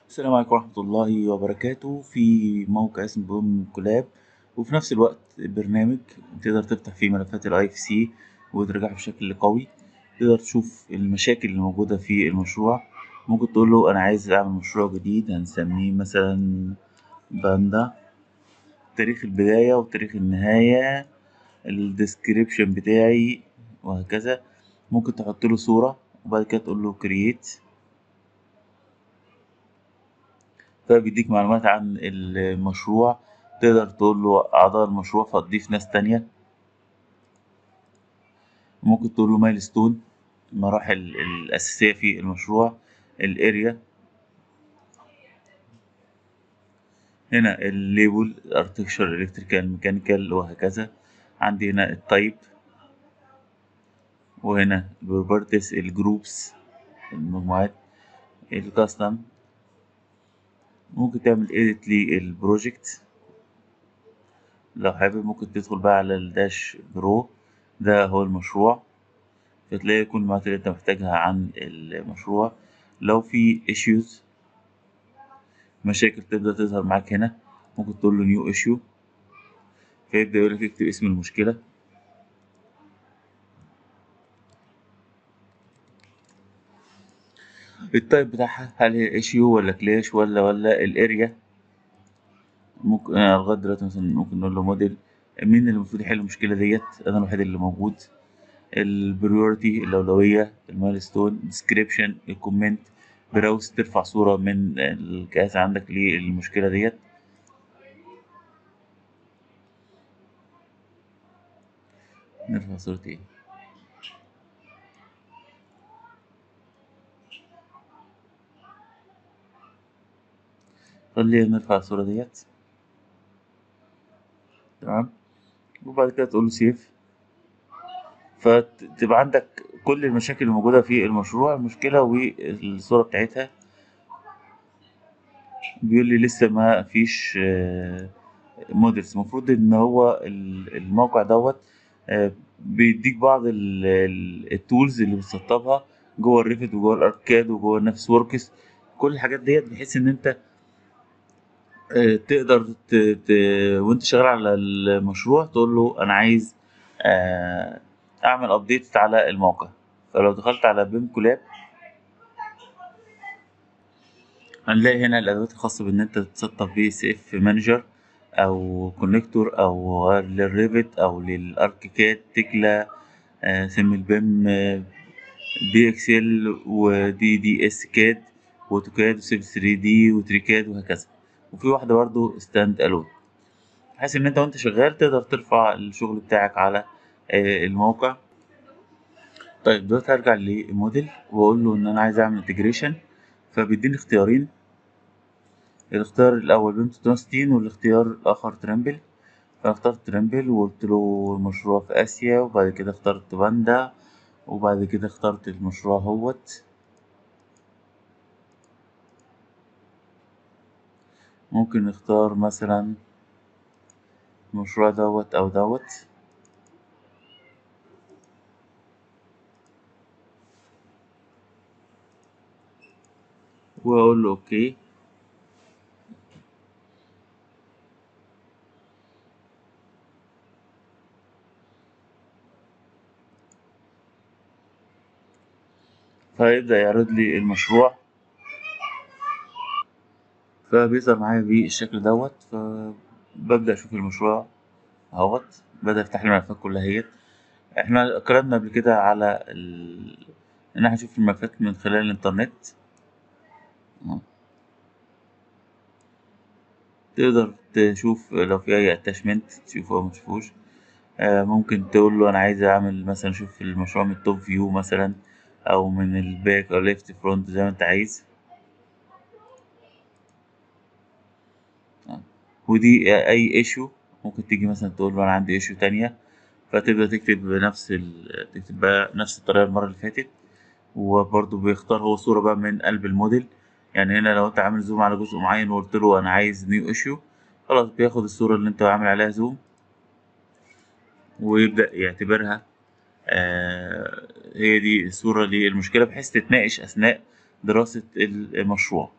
السلام عليكم ورحمة الله وبركاته في موقع اسمه بوم كولاب وفي نفس الوقت برنامج تقدر تفتح فيه ملفات الاي اف سي وترجعها بشكل قوي تقدر تشوف المشاكل اللي موجودة في المشروع ممكن تقول له أنا عايز أعمل مشروع جديد هنسميه مثلا باندا تاريخ البداية وتاريخ النهاية الديسكريبشن بتاعي وهكذا ممكن تحط له صورة وبعد كده تقول له كرييت فبيديك معلومات عن المشروع تقدر تقول له أعضاء المشروع فتضيف ناس تانية ممكن تقول له مايلستون المراحل الأساسية في المشروع الاريا هنا الليبل ارتكشر الكتريكال ميكانيكال وهكذا عندي هنا التايب وهنا البروبرتيز الجروبس المجموعات الكاستم ممكن تعمل edit للبروجكت لو حابب ممكن تدخل بقى على الداش برو ده هو المشروع فتلاقي كل المعلومات اللي انت محتاجها عن المشروع لو في issues مشاكل تبدأ تظهر معاك هنا ممكن تقول له new issue فيبدأ يقولك اكتب اسم المشكلة التايب بتاعها هل هي ايشيو ولا كلاش ولا ولا الاريا ممكن انا لغايه دلوقتي مثلا ممكن نقول له موديل مين اللي المفروض يحل المشكله ديت انا الوحيد اللي موجود البريورتي الاولويه المايلستون ديسكريبشن الكومنت براوس ترفع صوره من الكاس عندك للمشكله ديت نرفع صورة ايه خلينا نرفع الصورة ديت تمام وبعد كده تقول له سيف فتبقى عندك كل المشاكل الموجودة في المشروع المشكلة والصورة بتاعتها بيقول لي لسه ما فيش موديلز المفروض ان هو الموقع دوت بيديك بعض التولز اللي بتسطبها جوه الريفت وجوه الاركاد وجوه نفس وركس كل الحاجات ديت بحيث ان انت تقدر ت... ت... وانت شغال على المشروع تقول له انا عايز اعمل ابديت على الموقع فلو دخلت على بيم كولاب هنلاقي هنا الادوات الخاصه بان انت تسطب بي اس اف مانجر او كونكتور او للريفت او للاركيكاد تكلا سم البيم بي اكسل ودي دي اس كاد واوتوكاد وسيف 3 دي وتريكاد وهكذا وفي واحدة برضو ستاند الون بحيث ان انت وانت شغال تقدر ترفع الشغل بتاعك على الموقع طيب دلوقتي هرجع للموديل واقول له ان انا عايز اعمل انتجريشن فبيديني اختيارين الاختيار الاول بيم 360 والاختيار الاخر ترامبل فاخترت ترامبل وقلت له المشروع في اسيا وبعد كده اخترت باندا وبعد كده اخترت المشروع هوت ممكن نختار مثلا المشروع دوت او دوت واقول له اوكي فيبدأ يعرض لي المشروع فبيظهر معايا بالشكل دوت فببدأ أشوف المشروع اهوت بدأ يفتح لي الملفات كلها اهيت احنا اتكلمنا قبل كده على ال... ان احنا نشوف الملفات من خلال الانترنت تقدر تشوف لو في اي اتاشمنت تشوفه او متشوفوش ممكن تقول له انا عايز اعمل مثلا اشوف المشروع من التوب فيو مثلا او من الباك او ليفت فرونت زي ما انت عايز ودي اي ايشو ممكن تيجي مثلا تقول له انا عندي ايشو تانية فتبدا تكتب بنفس ال... تكتب بقى نفس الطريقه المره اللي فاتت وبرضه بيختار هو صوره بقى من قلب الموديل يعني هنا لو انت عامل زوم على جزء معين وقلت له انا عايز نيو ايشو خلاص بياخد الصوره اللي انت عامل عليها زوم ويبدا يعتبرها آه هي دي الصوره للمشكله بحيث تتناقش اثناء دراسه المشروع